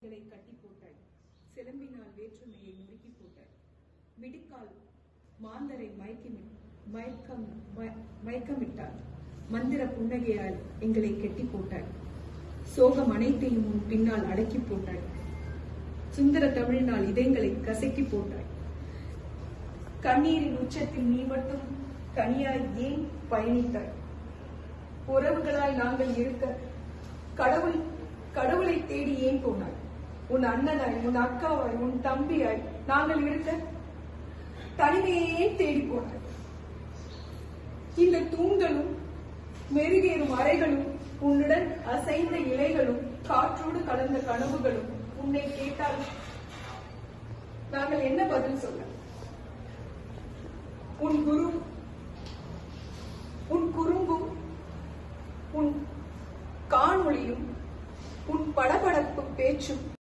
களை கட்டி போட்டாய் சிலம்பினால் வேற்றுமையை நொறுக்கி போட்டாய் மிடுக்கால் மாந்தரை மயக்கி மயக்கம் மய- மயக்கமிட்டாய் மந்திர புன்னகையால் எங்களை கெட்டி போட்டாய் சோகம் அனைத்தையும் உன் பின்னால் அடக்கி போட்டாய் சுந்தர தமிழினால் இதயங்களை கசக்கி போட்டாய் கண்ணீரின் உச்சத்தில் நீ மட்டும் தனியாய் ஏன் பயணித்தாய் உறவுகளாய் நாங்கள் இருக்க கடவுள் கடவுளை தேடி ஏன் போனாய் உன் அண்ணனாய் உன் அக்காவாய் உன் தம்பியாய் நாங்கள் இருக்க தனிமையே தேடி போனாய் இந்த தூண்களும் மெருகேறும் அறைகளும் உன்னுடன் அசைந்த இலைகளும் காற்றோடு கலந்த கனவுகளும் உன்னை கேட்டால் நாங்கள் என்ன பதில் சொல்ல உன் குரு உன் குறும்பும் உன் காணொளியும் உன் படபடப்பு பேச்சும்